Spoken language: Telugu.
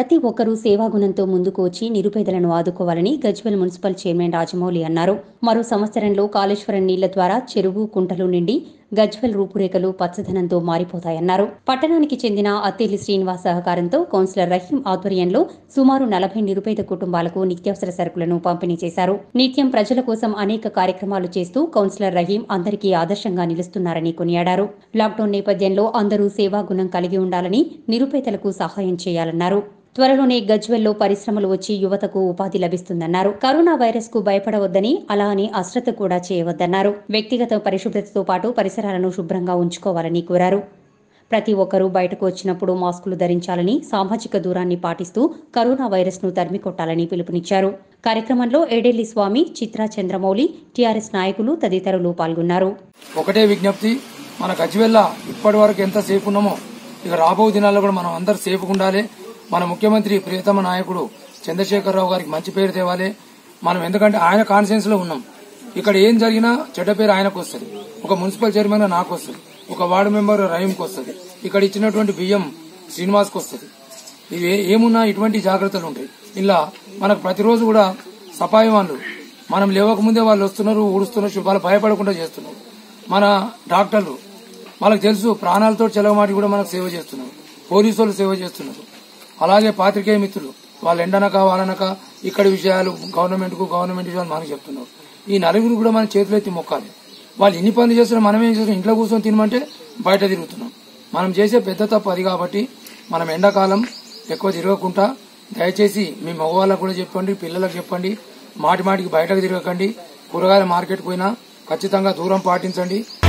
ప్రతి ఒక్కరూ సేవాగుణంతో ముందుకు వచ్చి నిరుపేదలను ఆదుకోవాలని గజ్వెల్ మున్సిపల్ చైర్మన్ రాజమౌళి అన్నారు మరో సంవత్సరంలో కాళేశ్వరం నీళ్ల ద్వారా చెరువు కుంటలు నిండి గజ్వెల్ రూపురేఖలు పచ్చదనంతో మారిపోతాయన్నారు పట్టణానికి చెందిన అత్తేలి శ్రీనివాస్ సహకారంతో కౌన్సిలర్ రహీం ఆధ్వర్యంలో సుమారు నలభై నిరుపేద కుటుంబాలకు నిత్యావసర సరుకులను పంపిణీ చేశారు నిత్యం ప్రజల కోసం అనేక కార్యక్రమాలు చేస్తూ కౌన్సిలర్ రహీం అందరికీ ఆదర్శంగా నిలుస్తున్నారని కొనియాడారు లాక్డౌన్ నేపథ్యంలో అందరూ సేవాగుణం కలిగి ఉండాలని నిరుపేదలకు సహాయం చేయాలన్నారు త్వరలోనే గజ్వెల్లో పరిశ్రమలు వచ్చి యువతకు ఉపాధి లభిస్తుందన్నారు కరోనా వైరస్ కు భయపడవద్దని అలా అని అశ్రద్ధ కూడా చేయవద్దన్నారు వ్యక్తిగత పరిశుభ్రతతో పాటు పరిసరాలను శుభ్రంగా ఉంచుకోవాలని కోరారు ప్రతి ఒక్కరూ బయటకు వచ్చినప్పుడు మాస్కులు ధరించాలని సామాజిక దూరాన్ని పాటిస్తూ కరోనా వైరస్ ను తరిమికొట్టాలని పిలుపునిచ్చారు కార్యక్రమంలో ఏడెల్లి స్వామి చిత్రా చంద్రమౌళి టీఆర్ఎస్ నాయకులు తదితరులు పాల్గొన్నారు ఒకటే విజ్ఞప్తి మన గజ్వెల్ల ఇప్పటి వరకు ఎంత సేఫ్ ఉన్నామో ఇక రాబో దినాల్లో కూడా మనం అందరు సేఫ్గా ఉండాలి మన ముఖ్యమంత్రి ప్రియతమ నాయకుడు చంద్రశేఖరరావు గారికి మంచి పేరు తేవాలి మనం ఎందుకంటే ఆయన కాన్ఫిడెన్స్ లో ఉన్నాం ఇక్కడ ఏం జరిగినా చెడ్డ పేరు ఆయనకు వస్తుంది ఒక మున్సిపల్ చైర్మన్ నాకు వస్తుంది ఒక వార్డు మెంబర్ రహీంకి వస్తుంది ఇక్కడ ఇచ్చినటువంటి బియ్యం శ్రీనివాస్కి వస్తుంది ఇవి ఏ- ఏమున్నా ఇటువంటి జాగ్రత్తలు ఉంటాయి ఇలా మనకు ప్రతిరోజు కూడా సఫాయి వాళ్ళు మనం లేవకముందే వాళ్ళు వస్తున్నారు ఊడుస్తున్నారు వాళ్ళు భయపడకుండా చేస్తున్నారు మన డాక్టర్లు వాళ్ళకి తెలుసు ప్రాణాలతో చెలవమాటి కూడా మనకు సేవ చేస్తున్నారు పోలీసు వాళ్ళు సేవ చేస్తున్నారు అలాగే పాత్రికేయ మిత్రులు వాళ్ళు ఎండనక వాళ్ళనక ఇక్కడ విషయాలు గవర్నమెంట్ కు గవర్నమెంట్ విషయాలు మనకు చెప్తున్నారు ఈ నలుగురు కూడా మన చేతులు ఎత్తి మొక్కాలి వాళ్ళు ఎన్ని పనులు చేస్తున్నా మనం ఏం చేస్తున్నాం ఇంట్లో కూర్చొని తినమంటే బయట తిరుగుతున్నాం మనం చేసే పెద్ద తప్పు అది కాబట్టి మనం ఎండాకాలం ఎక్కువ తిరగకుండా దయచేసి మీ మగవాళ్ళకు కూడా చెప్పండి పిల్లలకు చెప్పండి మాటి మాటికి బయటకు తిరగకండి కూరగాయల మార్కెట్ పోయినా ఖచ్చితంగా దూరం పాటించండి